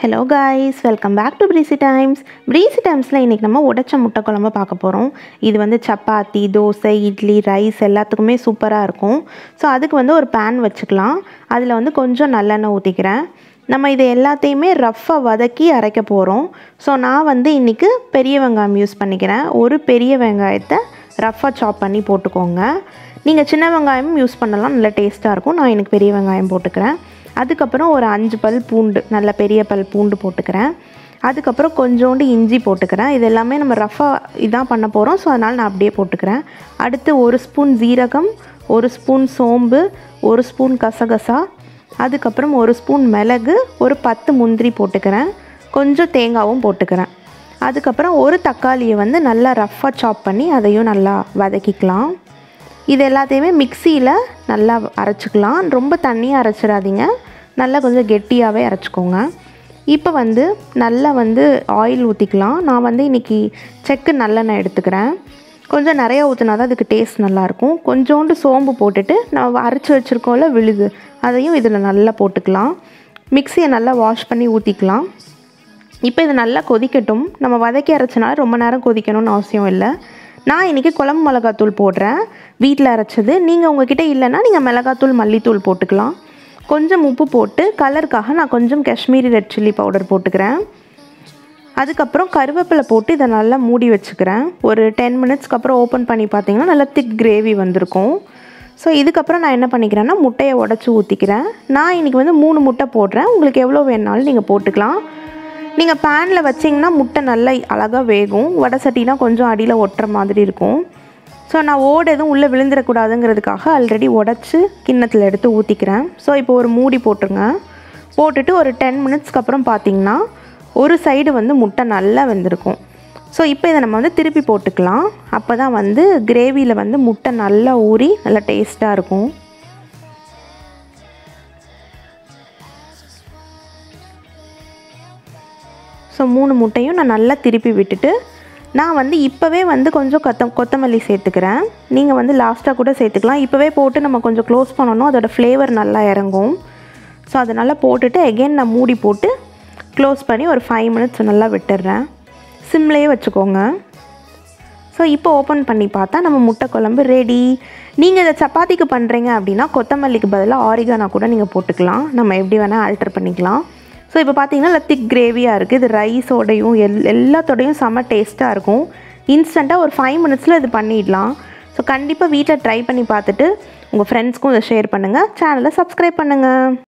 hello guys welcome back to Breezy Times Breezy டைம்ஸில் இன்றைக்கி நம்ம உடைச்ச முட்டை குழம்பு பார்க்க போகிறோம் இது வந்து சப்பாத்தி தோசை இட்லி ரைஸ் எல்லாத்துக்குமே சூப்பராக இருக்கும் ஸோ அதுக்கு வந்து ஒரு பேன் வச்சுக்கலாம் அதில் வந்து கொஞ்சம் நல்லெண்ணெய் ஊற்றிக்கிறேன் நம்ம இது எல்லாத்தையுமே ரஃப்பாக வதக்கி அரைக்க போகிறோம் ஸோ நான் வந்து இன்றைக்கி பெரிய வெங்காயம் யூஸ் பண்ணிக்கிறேன் ஒரு பெரிய வெங்காயத்தை ரஃப்பாக சாப் பண்ணி போட்டுக்கோங்க நீங்கள் சின்ன வெங்காயமும் யூஸ் பண்ணலாம் நல்ல டேஸ்ட்டாக இருக்கும் நான் எனக்கு பெரிய வெங்காயம் போட்டுக்கிறேன் அதுக்கப்புறம் ஒரு அஞ்சு பல் பூண்டு நல்ல பெரிய பல் பூண்டு போட்டுக்கிறேன் அதுக்கப்புறம் கொஞ்சோண்டு இஞ்சி போட்டுக்கிறேன் இது எல்லாமே நம்ம ரஃபாக இதான் பண்ண போகிறோம் ஸோ அதனால் நான் அப்படியே போட்டுக்கிறேன் அடுத்து ஒரு ஸ்பூன் ஜீரகம் ஒரு ஸ்பூன் சோம்பு ஒரு ஸ்பூன் கசகசா அதுக்கப்புறம் ஒரு ஸ்பூன் மிளகு ஒரு பத்து முந்திரி போட்டுக்கிறேன் கொஞ்சம் தேங்காவும் போட்டுக்கிறேன் அதுக்கப்புறம் ஒரு தக்காளியை வந்து நல்லா ரஃப்பாக சாப் பண்ணி அதையும் நல்லா வதக்கிக்கலாம் இது எல்லாத்தையுமே மிக்சியில் நல்லா அரைச்சிக்கலாம் ரொம்ப தண்ணியாக அரைச்சிடாதீங்க நல்லா கொஞ்சம் கெட்டியாகவே அரைச்சிக்கோங்க இப்போ வந்து நல்லா வந்து ஆயில் ஊற்றிக்கலாம் நான் வந்து இன்றைக்கி செக்கு நல்லெண்ணெய் எடுத்துக்கிறேன் கொஞ்சம் நிறையா ஊற்றினா தான் அதுக்கு டேஸ்ட் நல்லாயிருக்கும் கொஞ்சோண்டு சோம்பு போட்டுட்டு நான் அரைச்சி வச்சுருக்கோம்ல விழுது அதையும் இதில் நல்லா போட்டுக்கலாம் மிக்சியை நல்லா வாஷ் பண்ணி ஊற்றிக்கலாம் இப்போ இது நல்லா கொதிக்கட்டும் நம்ம வதக்கி அரைச்சனால ரொம்ப நேரம் கொதிக்கணும்னு அவசியம் இல்லை நான் இன்றைக்கி குழம்பு மிளகாத்தூள் போடுறேன் வீட்டில் அரைச்சது நீங்கள் உங்ககிட்ட இல்லைன்னா நீங்கள் மிளகாத்தூள் மல்லித்தூள் போட்டுக்கலாம் கொஞ்சம் உப்பு போட்டு கலருக்காக நான் கொஞ்சம் காஷ்மீரி ரெட் சில்லி பவுடர் போட்டுக்கிறேன் அதுக்கப்புறம் கருவேப்பிலை போட்டு இதை நல்லா மூடி வச்சுக்கிறேன் ஒரு டென் மினிட்ஸ்க்கு அப்புறம் ஓப்பன் பண்ணி பார்த்தீங்கன்னா நல்லா திக் கிரேவி வந்திருக்கும் ஸோ இதுக்கப்புறம் நான் என்ன பண்ணிக்கிறேன்னா முட்டையை உடச்சி ஊற்றிக்கிறேன் நான் இன்றைக்கி வந்து மூணு முட்டை போடுறேன் உங்களுக்கு எவ்வளோ வேணாலும் நீங்கள் போட்டுக்கலாம் நீங்கள் பேனில் வச்சிங்கன்னா முட்டை நல்லா அழகாக வேகும் வடை சட்டினா கொஞ்சம் அடியில் ஒட்டுற மாதிரி இருக்கும் ஸோ நான் ஓடு எதுவும் உள்ளே விழுந்துடக்கூடாதுங்கிறதுக்காக ஆல்ரெடி உடச்சி கிண்ணத்தில் எடுத்து ஊற்றிக்கிறேன் ஸோ இப்போ ஒரு மூடி போட்டுருங்க போட்டுட்டு ஒரு டென் மினிட்ஸ்க்கு அப்புறம் பார்த்தீங்கன்னா ஒரு சைடு வந்து முட்டை நல்லா வெந்திருக்கும் ஸோ இப்போ இதை நம்ம வந்து திருப்பி போட்டுக்கலாம் அப்போ தான் வந்து கிரேவியில் வந்து முட்டை நல்லா ஊறி நல்லா டேஸ்ட்டாக இருக்கும் ஸோ மூணு முட்டையும் நான் நல்லா திருப்பி விட்டுட்டு நான் வந்து இப்போவே வந்து கொஞ்சம் கொத்த கொத்தமல்லி சேர்த்துக்கிறேன் நீங்கள் வந்து லாஸ்ட்டாக கூட சேர்த்துக்கலாம் இப்போவே போட்டு நம்ம கொஞ்சம் க்ளோஸ் பண்ணணும் அதோடய ஃப்ளேவர் நல்லா இறங்கும் ஸோ அதனால் போட்டுட்டு எகெயின் நான் மூடி போட்டு க்ளோஸ் பண்ணி ஒரு ஃபைவ் மினிட்ஸ் நல்லா விட்டுடுறேன் சிம்லேயே வச்சுக்கோங்க ஸோ இப்போ ஓப்பன் பண்ணி பார்த்தா நம்ம முட்டை குழம்பு ரெடி நீங்கள் இதை சப்பாத்திக்கு பண்ணுறீங்க அப்படின்னா கொத்தமல்லிக்கு பதிலாக ஆரிகானா கூட நீங்கள் போட்டுக்கலாம் நம்ம எப்படி வேணால் ஆல்டர் பண்ணிக்கலாம் ஸோ இப்போ பார்த்தீங்கன்னா திக் கிரேவியாக இருக்குது இது ரைஸோடையும் எல் எல்லாத்தோடையும் செம்ம டேஸ்ட்டாக இருக்கும் இன்ஸ்டண்ட்டாக ஒரு ஃபைவ் மினிட்ஸில் இது பண்ணிடலாம் ஸோ கண்டிப்பாக வீட்டில் ட்ரை பண்ணி பார்த்துட்டு உங்கள் ஃப்ரெண்ட்ஸ்க்கும் இதை ஷேர் பண்ணுங்கள் சேனலை சப்ஸ்கிரைப் பண்ணுங்கள்